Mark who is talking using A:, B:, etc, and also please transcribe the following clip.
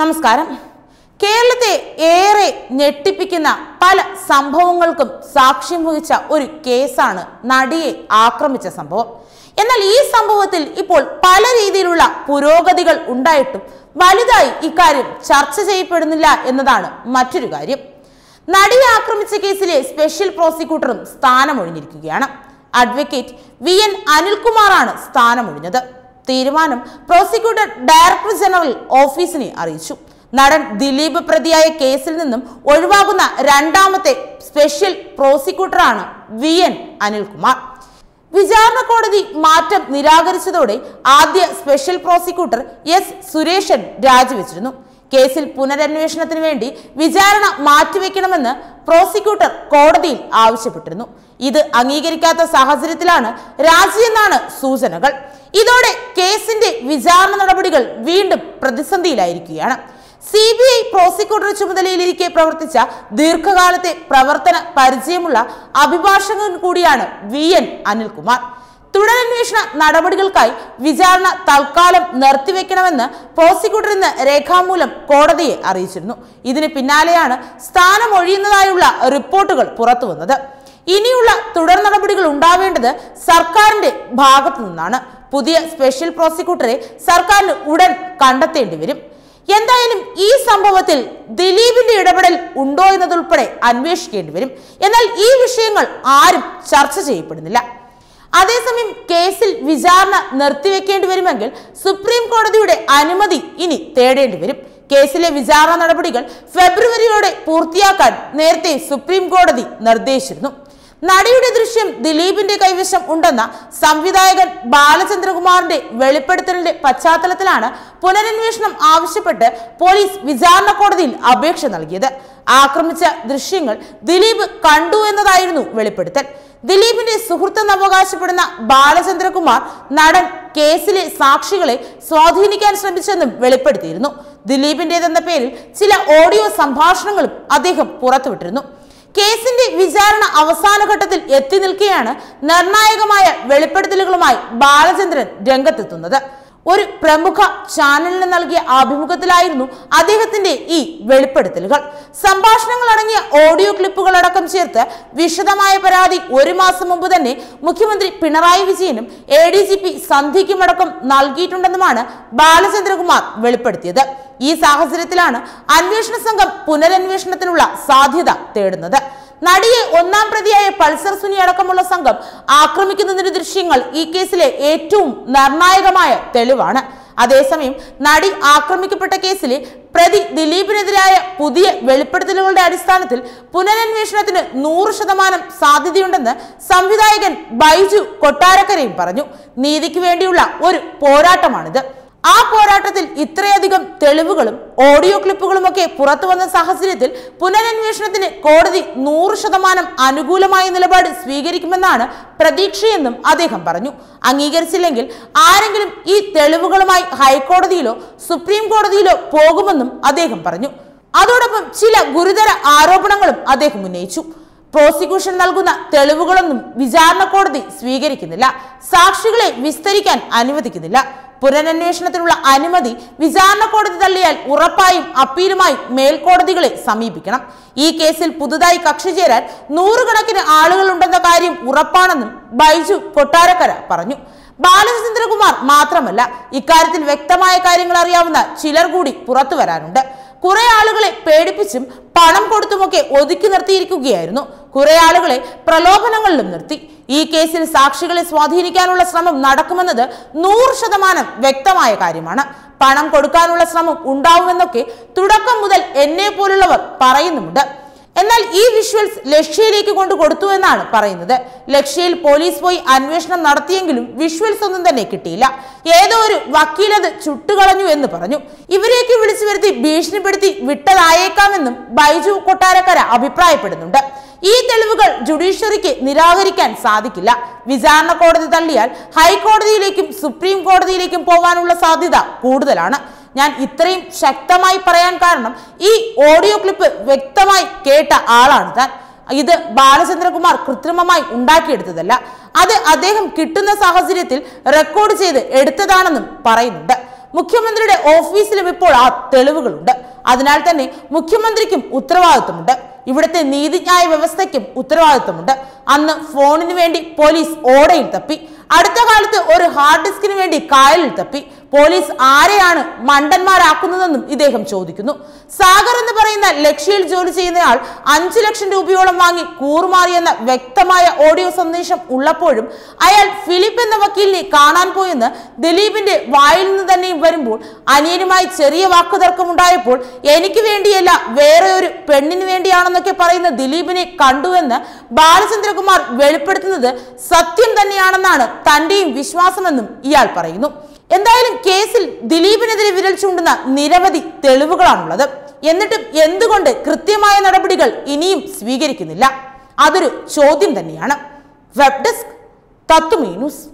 A: നമസ്കാരം കേരളത്തെ ഏറെ ഞെട്ടിപ്പിക്കുന്ന പല സംഭവങ്ങൾക്കും സാക്ഷ്യം വഹിച്ച ഒരു കേസാണ് നടിയെ ആക്രമിച്ച സംഭവം എന്നാൽ ഈ സംഭവത്തിൽ ഇപ്പോൾ പല രീതിയിലുള്ള പുരോഗതികൾ ഉണ്ടായിട്ടും വലുതായി ഇക്കാര്യം ചർച്ച ചെയ്യപ്പെടുന്നില്ല എന്നതാണ് മറ്റൊരു കാര്യം നടിയെ ആക്രമിച്ച കേസിലെ സ്പെഷ്യൽ പ്രോസിക്യൂട്ടറും സ്ഥാനമൊഴിഞ്ഞിരിക്കുകയാണ് അഡ്വക്കേറ്റ് വി എൻ അനിൽകുമാറാണ് സ്ഥാനമൊഴിഞ്ഞത് തീരുമാനം പ്രോസിക്യൂട്ടർ ഡയറക്ടർ ജനറൽ ഓഫീസിനെ അറിയിച്ചു നടൻ ദിലീപ് പ്രതിയായ കേസിൽ നിന്നും ഒഴിവാകുന്ന രണ്ടാമത്തെ സ്പെഷ്യൽ പ്രോസിക്യൂട്ടറാണ് വി എൻ അനിൽകുമാർ വിചാരണ കോടതി മാറ്റം നിരാകരിച്ചതോടെ ആദ്യ സ്പെഷ്യൽ പ്രോസിക്യൂട്ടർ എസ് സുരേഷൻ രാജിവെച്ചിരുന്നു കേസിൽ പുനരന്വേഷണത്തിന് വേണ്ടി വിചാരണ മാറ്റിവെക്കണമെന്ന് പ്രോസിക്യൂട്ടർ കോടതിയിൽ ആവശ്യപ്പെട്ടിരുന്നു ഇത് അംഗീകരിക്കാത്ത സാഹചര്യത്തിലാണ് രാജിയെന്നാണ് സൂചനകൾ ഇതോടെ കേസിന്റെ വിചാരണ നടപടികൾ വീണ്ടും പ്രതിസന്ധിയിലായിരിക്കുകയാണ് സി ബി ഐ പ്രോസിക്യൂട്ടർ ചുമതലയിലിരിക്കെ പ്രവർത്തിച്ച ദീർഘകാലത്തെ പ്രവർത്തന പരിചയമുള്ള അഭിഭാഷകൻ കൂടിയാണ് വി എൻ അനിൽകുമാർ തുടരന്വേഷണ നടപടികൾക്കായി വിചാരണ തൽക്കാലം നിർത്തിവെക്കണമെന്ന് പ്രോസിക്യൂട്ടർ ഇന്ന് രേഖാമൂലം കോടതിയെ അറിയിച്ചിരുന്നു ഇതിന് പിന്നാലെയാണ് സ്ഥാനമൊഴിയുന്നതായുള്ള റിപ്പോർട്ടുകൾ പുറത്തുവന്നത് ഇനിയുള്ള തുടർ നടപടികൾ ഉണ്ടാവേണ്ടത് സർക്കാരിന്റെ ഭാഗത്തു നിന്നാണ് പുതിയ സ്പെഷ്യൽ പ്രോസിക്യൂട്ടറെ സർക്കാരിന് ഉടൻ കണ്ടെത്തേണ്ടി വരും എന്തായാലും ഈ സംഭവത്തിൽ ദിലീപിന്റെ ഇടപെടൽ ഉണ്ടോ എന്നതുൾപ്പെടെ അന്വേഷിക്കേണ്ടി വരും എന്നാൽ ഈ വിഷയങ്ങൾ ആരും ചർച്ച ചെയ്യപ്പെടുന്നില്ല അതേസമയം കേസിൽ വിചാരണ നിർത്തിവെക്കേണ്ടി വരുമെങ്കിൽ സുപ്രീം കോടതിയുടെ അനുമതി ഇനി തേടേണ്ടി വരും കേസിലെ വിചാരണ നടപടികൾ ഫെബ്രുവരിയോടെ പൂർത്തിയാക്കാൻ നേരത്തെ സുപ്രീം കോടതി നിർദ്ദേശിച്ചിരുന്നു നടിയുടെ ദൃശ്യം ദിലീപിന്റെ കൈവശം ഉണ്ടെന്ന സംവിധായകൻ ബാലചന്ദ്രകുമാറിന്റെ വെളിപ്പെടുത്തലിന്റെ പശ്ചാത്തലത്തിലാണ് പുനരന്വേഷണം ആവശ്യപ്പെട്ട് പോലീസ് വിചാരണ കോടതിയിൽ അപേക്ഷ നൽകിയത് ആക്രമിച്ച ദൃശ്യങ്ങൾ ദിലീപ് കണ്ടു എന്നതായിരുന്നു വെളിപ്പെടുത്തൽ ദിലീപിന്റെ സുഹൃത്തെന്ന് അവകാശപ്പെടുന്ന ബാലചന്ദ്രകുമാർ നടൻ കേസിലെ സാക്ഷികളെ സ്വാധീനിക്കാൻ ശ്രമിച്ചെന്നും വെളിപ്പെടുത്തിയിരുന്നു ദിലീപിന്റേതെന്ന പേരിൽ ചില ഓഡിയോ സംഭാഷണങ്ങളും അദ്ദേഹം പുറത്തുവിട്ടിരുന്നു കേസിന്റെ വിചാരണ അവസാന ഘട്ടത്തിൽ എത്തി നിൽക്കെയാണ് നിർണായകമായ വെളിപ്പെടുത്തലുകളുമായി ബാലചന്ദ്രൻ രംഗത്തെത്തുന്നത് ഒരു പ്രമുഖ ചാനലിന് നൽകിയ അഭിമുഖത്തിലായിരുന്നു അദ്ദേഹത്തിന്റെ ഈ വെളിപ്പെടുത്തലുകൾ സംഭാഷണങ്ങൾ അടങ്ങിയ ഓഡിയോ ക്ലിപ്പുകൾ അടക്കം ചേർത്ത് വിശദമായ പരാതി ഒരു മാസം മുമ്പ് തന്നെ മുഖ്യമന്ത്രി പിണറായി വിജയനും എ ഡി ജി പി സന്ധ്യയ്ക്കുമടക്കം നൽകിയിട്ടുണ്ടെന്നുമാണ് ബാലചന്ദ്രകുമാർ വെളിപ്പെടുത്തിയത് ഈ സാഹചര്യത്തിലാണ് അന്വേഷണ സംഘം പുനരന്വേഷണത്തിനുള്ള സാധ്യത തേടുന്നത് നടിയെ ഒന്നാം പ്രതിയായ പൾസർ സുനി അടക്കമുള്ള സംഘം ആക്രമിക്കുന്നതിന്റെ ദൃശ്യങ്ങൾ ഈ കേസിലെ ഏറ്റവും നിർണായകമായ തെളിവാണ് അതേസമയം നടി ആക്രമിക്കപ്പെട്ട കേസിലെ പ്രതി ദിലീപിനെതിരായ പുതിയ വെളിപ്പെടുത്തലുകളുടെ അടിസ്ഥാനത്തിൽ പുനരന്വേഷണത്തിന് നൂറ് ശതമാനം സാധ്യതയുണ്ടെന്ന് സംവിധായകൻ ബൈജു കൊട്ടാരക്കരയും പറഞ്ഞു നീതിക്ക് വേണ്ടിയുള്ള ഒരു പോരാട്ടമാണിത് ആ പോരാട്ടത്തിൽ ഇത്രയധികം തെളിവുകളും ഓഡിയോ ക്ലിപ്പുകളും ഒക്കെ പുറത്തു വന്ന സാഹചര്യത്തിൽ പുനരന്വേഷണത്തിന് കോടതി നൂറ് ശതമാനം അനുകൂലമായ നിലപാട് സ്വീകരിക്കുമെന്നാണ് പ്രതീക്ഷയെന്നും അദ്ദേഹം പറഞ്ഞു അംഗീകരിച്ചില്ലെങ്കിൽ ആരെങ്കിലും ഈ തെളിവുകളുമായി ഹൈക്കോടതിയിലോ സുപ്രീം കോടതിയിലോ പോകുമെന്നും അദ്ദേഹം പറഞ്ഞു അതോടൊപ്പം ചില ഗുരുതര ആരോപണങ്ങളും അദ്ദേഹം ഉന്നയിച്ചു പ്രോസിക്യൂഷൻ നൽകുന്ന തെളിവുകളൊന്നും വിചാരണ കോടതി സ്വീകരിക്കുന്നില്ല സാക്ഷികളെ വിസ്തരിക്കാൻ അനുവദിക്കുന്നില്ല പുനരന്വേഷണത്തിനുള്ള അനുമതി വിചാരണ കോടതി തള്ളിയാൽ ഉറപ്പായും അപ്പീലുമായി മേൽക്കോടതികളെ സമീപിക്കണം ഈ കേസിൽ പുതുതായി കക്ഷി ചേരാൻ നൂറുകണക്കിന് ആളുകൾ ഉണ്ടെന്ന കാര്യം ഉറപ്പാണെന്നും ബൈജു കൊട്ടാരക്കര പറഞ്ഞു ബാലചന്ദ്രകുമാർ മാത്രമല്ല ഇക്കാര്യത്തിൽ വ്യക്തമായ കാര്യങ്ങൾ അറിയാവുന്ന ചിലർ കൂടി പുറത്തു വരാനുണ്ട് കുറെ ആളുകളെ പേടിപ്പിച്ചും പണം കൊടുത്തുമൊക്കെ ഒതുക്കി നിർത്തിയിരിക്കുകയായിരുന്നു കുറെ ആളുകളെ പ്രലോഭനങ്ങളിലും നിർത്തി ഈ കേസിൽ സാക്ഷികളെ സ്വാധീനിക്കാനുള്ള ശ്രമം നടക്കുമെന്നത് നൂറ് ശതമാനം വ്യക്തമായ കാര്യമാണ് പണം കൊടുക്കാനുള്ള ശ്രമം ഉണ്ടാവുമെന്നൊക്കെ തുടക്കം മുതൽ എന്നെ പോലുള്ളവർ പറയുന്നുമുണ്ട് എന്നാൽ ഈ വിഷ്വൽസ് ലക്ഷ്യയിലേക്ക് കൊണ്ട് കൊടുത്തു എന്നാണ് പറയുന്നത് ലക്ഷ്യയിൽ പോലീസ് പോയി അന്വേഷണം നടത്തിയെങ്കിലും വിഷ്വൽസ് ഒന്നും തന്നെ കിട്ടിയില്ല ഏതോ ഒരു വക്കീലത് ചുട്ടുകളഞ്ഞു എന്ന് പറഞ്ഞു ഇവരെയൊക്കെ വിളിച്ചു വരുത്തി ഭീഷണിപ്പെടുത്തി വിട്ടതായേക്കാമെന്നും ബൈജു കൊട്ടാരക്കര അഭിപ്രായപ്പെടുന്നുണ്ട് ഈ തെളിവുകൾ ജുഡീഷ്യറിക്ക് നിരാകരിക്കാൻ സാധിക്കില്ല വിചാരണ കോടതി തള്ളിയാൽ ഹൈക്കോടതിയിലേക്കും സുപ്രീം കോടതിയിലേക്കും പോകാനുള്ള സാധ്യത കൂടുതലാണ് ഞാൻ ഇത്രയും ശക്തമായി പറയാൻ കാരണം ഈ ഓഡിയോ ക്ലിപ്പ് വ്യക്തമായി കേട്ട ആളാണ് താൻ ഇത് ബാലചന്ദ്രകുമാർ കൃത്രിമമായി ഉണ്ടാക്കിയെടുത്തതല്ല അത് അദ്ദേഹം കിട്ടുന്ന സാഹചര്യത്തിൽ റെക്കോർഡ് ചെയ്ത് എടുത്തതാണെന്നും പറയുന്നുണ്ട് മുഖ്യമന്ത്രിയുടെ ഓഫീസിലും ഇപ്പോൾ ആ തെളിവുകളുണ്ട് അതിനാൽ തന്നെ മുഖ്യമന്ത്രിക്കും ഉത്തരവാദിത്വമുണ്ട് ഇവിടുത്തെ നീതിന്യായ വ്യവസ്ഥയ്ക്കും ഉത്തരവാദിത്വമുണ്ട് അന്ന് ഫോണിന് വേണ്ടി പോലീസ് ഓടയിൽ തപ്പി അടുത്ത കാലത്ത് ഒരു ഹാർഡ് ഡിസ്കിന് വേണ്ടി കായലിൽ തപ്പി പോലീസ് ആരെയാണ് മണ്ടന്മാരാക്കുന്നതെന്നും ഇദ്ദേഹം ചോദിക്കുന്നു സാഗർ എന്ന് പറയുന്ന ലക്ഷ്യയിൽ ജോലി ചെയ്യുന്നയാൾ അഞ്ചു ലക്ഷം രൂപയോളം വാങ്ങി കൂറുമാറിയെന്ന വ്യക്തമായ ഓഡിയോ സന്ദേശം ഉള്ളപ്പോഴും അയാൾ ഫിലിപ്പ് എന്ന വക്കീലിനെ കാണാൻ പോയെന്ന് ദിലീപിന്റെ വായിൽ നിന്ന് തന്നെയും വരുമ്പോൾ അനിയനുമായി ചെറിയ വാക്കുതർക്കമുണ്ടായപ്പോൾ എനിക്ക് വേണ്ടിയല്ല വേറെ ഒരു പെണ്ണിന് വേണ്ടിയാണെന്നൊക്കെ പറയുന്ന ദിലീപിനെ കണ്ടുവെന്ന് ബാലചന്ദ്രകുമാർ വെളിപ്പെടുത്തുന്നത് സത്യം തന്നെയാണെന്നാണ് തന്റെയും വിശ്വാസമെന്നും ഇയാൾ പറയുന്നു എന്തായാലും കേസിൽ ദിലീപിനെതിരെ വിരൽ ചൂണ്ടുന്ന നിരവധി തെളിവുകളാണുള്ളത് എന്നിട്ടും എന്തുകൊണ്ട് കൃത്യമായ നടപടികൾ ഇനിയും സ്വീകരിക്കുന്നില്ല അതൊരു ചോദ്യം തന്നെയാണ് വെബ് ഡെസ്ക് തത്തുമീ ന്യൂസ്